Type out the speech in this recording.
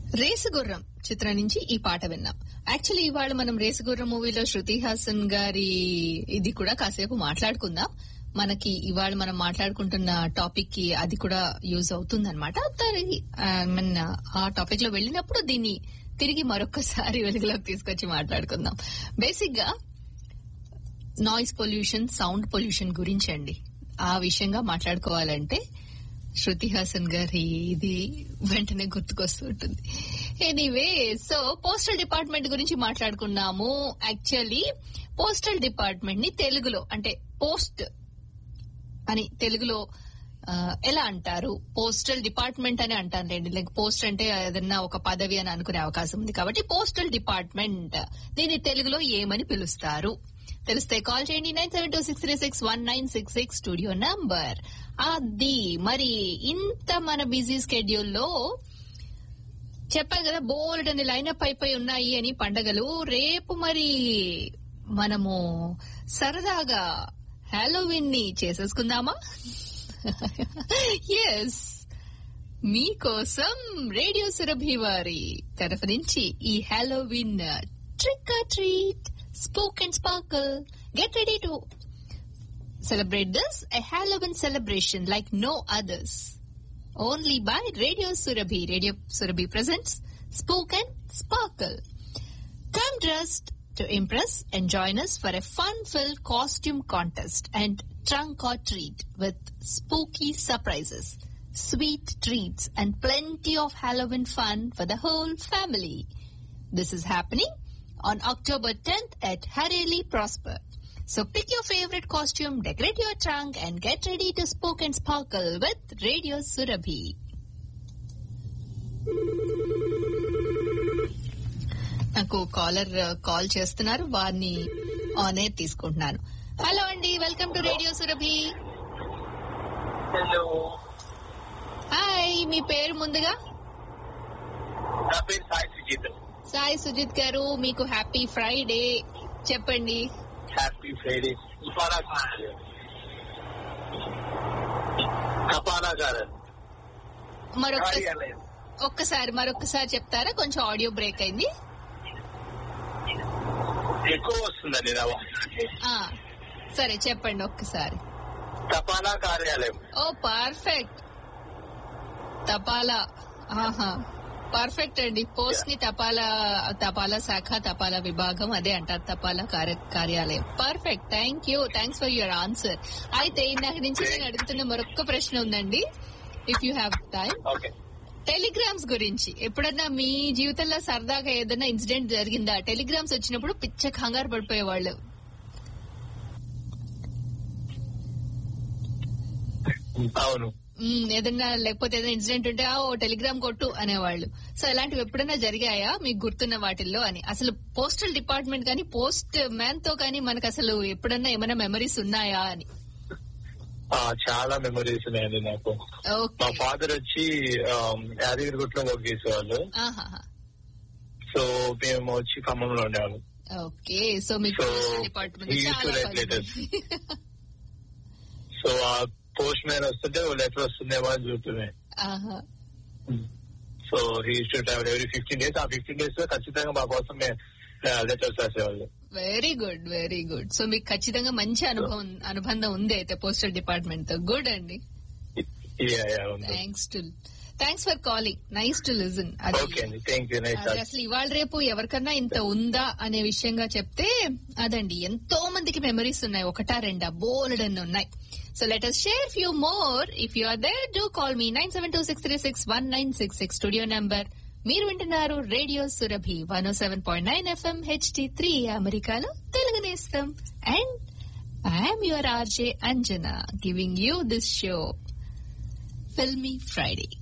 రేసుగుర్రం చిత్రం నుంచి ఈ పాట విన్నాం యాక్చువల్లీ ఇవాళ మనం రేసుగుర్రం మూవీలో శృతి హాసన్ గారి ఇది కూడా కాసేపు మాట్లాడుకుందాం మనకి ఇవాళ మనం మాట్లాడుకుంటున్న టాపిక్ కి అది కూడా యూజ్ అవుతుంది అనమాట ఆ టాపిక్ లో వెళ్ళినప్పుడు దీన్ని తిరిగి మరొకసారి వెలుగులోకి తీసుకొచ్చి మాట్లాడుకుందాం బేసిక్ గా నాయిస్ పొల్యూషన్ సౌండ్ పొల్యూషన్ గురించి అండి ఆ విషయంగా మాట్లాడుకోవాలంటే శృతి హాసన్ గారి ఇది వెంటనే గుర్తుకొస్తూ ఉంటుంది ఎనీవే సో పోస్టల్ డిపార్ట్మెంట్ గురించి మాట్లాడుకున్నాము యాక్చువల్లీ పోస్టల్ డిపార్ట్మెంట్ ని తెలుగులో అంటే పోస్ట్ అని తెలుగులో ఆ, ఎలా అంటారు పోస్టల్ డిపార్ట్మెంట్ అని అంటారులేండి లైక్ పోస్ట్ అంటే ఏదన్నా ఒక పదవి అని అనుకునే అవకాశం ఉంది కాబట్టి పోస్టల్ డిపార్ట్మెంట్ దీన్ని తెలుగులో ఏమని పిలుస్తారు తెలిస్తే కాల్ చేయండి nine seven two six three six one nine six six studio number అది మరి ఇంత మన బిజీ స్కెడ్యూల్లో చెప్పాను కదా బోల్డ్ అని లైనప్ అయిపోయి ఉన్నాయి అని పండగలు రేపు మరి మనము సరదాగా హాలోవిన్ ని చేసేసుకుందామా ఎస్ మీకోసం రేడియో సురభి వారి తరఫు నుంచి ఈ Halloween trick treat spook and sparkle get ready to celebrate this, a Halloween celebration like no others. Only by Radio Surabhi. Radio Surabhi presents Spook and Sparkle. Come dressed to impress and join us for a fun-filled costume contest and trunk or treat with spooky surprises, sweet treats and plenty of Halloween fun for the whole family. This is happening on October 10th at Hareli Prosper. So pick your favorite costume, decorate your trunk, and get ready to spook and sparkle with Radio Surabhi. నాకు caller call చేస్తున్నారు వారిని on air తీసుకుంటున్నాను hello అండి welcome to radio Surabhi hello hi మీ పేరు ముందుగా నా పేరు సాయి సుజిత్ సాయి సుజిత్ గారు మీకు హ్యాపీ ఫ్రైడే చెప్పండి హ్యాపీ ఫ్రైడే కపాలా కపాలా గారు మరొక కార్యాలయం ఒక్కసారి మరొకసారి చెప్తారా కొంచెం ఆడియో బ్రేక్ అయింది ఎక్కువ వస్తుందండి నా ఆ సరే చెప్పండి ఒక్కసారి తపాలా కార్యాలయం ఓ పర్ఫెక్ట్ తపాలా ఆహా పర్ఫెక్ట్ అండి పోస్ట్ ని తపాలా తపాలా శాఖ తపాలా విభాగం అదే అంటారు తపాలా కార్య- కార్యాలయం perfect thank you thanks for your answer అయితే ఇందాక నుంచి నేను అడుగుతున్న మరొక ప్రశ్న ఉందండి if you have time okay telegrams గురించి ఎప్పుడన్నా మీ జీవితంలో సరదాగా ఏదైనా ఇన్సిడెంట్ జరిగిందా టెలిగ్రామ్స్ వచ్చినప్పుడు పిచ్చ కంగారు పడిపోయేవాళ్ళు అవును మ్మ్, ఏదన్నా లేకపోతే ఏదైనా ఇన్సిడెంట్ ఉంటే "ఆ, ఓ టెలిగ్రామ్ కొట్టు అనేవాళ్ళు సో ఇలాంటివి ఎప్పుడైనా జరిగాయా మీకు గుర్తున్న వాటిల్లో అని అసలు పోస్టల్ డిపార్ట్మెంట్ కానీ పోస్ట్ మ్యాన్ తో కానీ మనకు అసలు ఎప్పుడన్నా ఏమైనా మెమరీస్ ఉన్నాయా అని ఆ, చాలా మెమరీస్ ఉన్నాయండి నాకు మా ఓకే ఫాదర్ వచ్చి యాదగిరిగుట్లో వర్క్ చేసేవాళ్ళు ఆహాహా. సో మేము వచ్చి ఖమ్మంలో ఉండేవాళ్ళం ఓకే సో మీకు So, postal department he used to చాలా write పని. letters. సో ఆ పోస్ట్ మ్యాన్ వస్తుంటే లెటర్ వస్తుందేమో అని చూస్తున్నాయి ఆహా. So he to travel every fifteen days ఆ ఫిఫ్టీన్ డేస్ లో ఖచ్చితంగా మా కోసం లెటర్స్ రాసేవాళ్ళు very good very good so మీకు ఖచ్చితంగా మంచి అనుభవం అనుబంధం ఉంది అయితే పోస్టల్ డిపార్ట్మెంట్ తో గుడ్ అండి Yeah, yeah, ఉంది. Thanks to thanks for calling nice to listen okay అండి థ్యాంక్ యూ నైస్ అది అసలు ఇవాళ రేపు ఎవరికన్నా ఇంత ఉందా అనే విషయంగా చెప్తే అదండి ఎంతో మందికి మెమరీస్ ఉన్నాయి ఒకటా రెండా బోల్డ్ అన్ని ఉన్నాయి so let us share few more if you are there do call me nine seven two six three six one nine six six studio number మీరు వింటున్నారు radio Surabhi one O seven point nine FM HD three అమెరికాలో తెలుగు నేస్తం and I'm your RJ Anjana giving you this show filmy Friday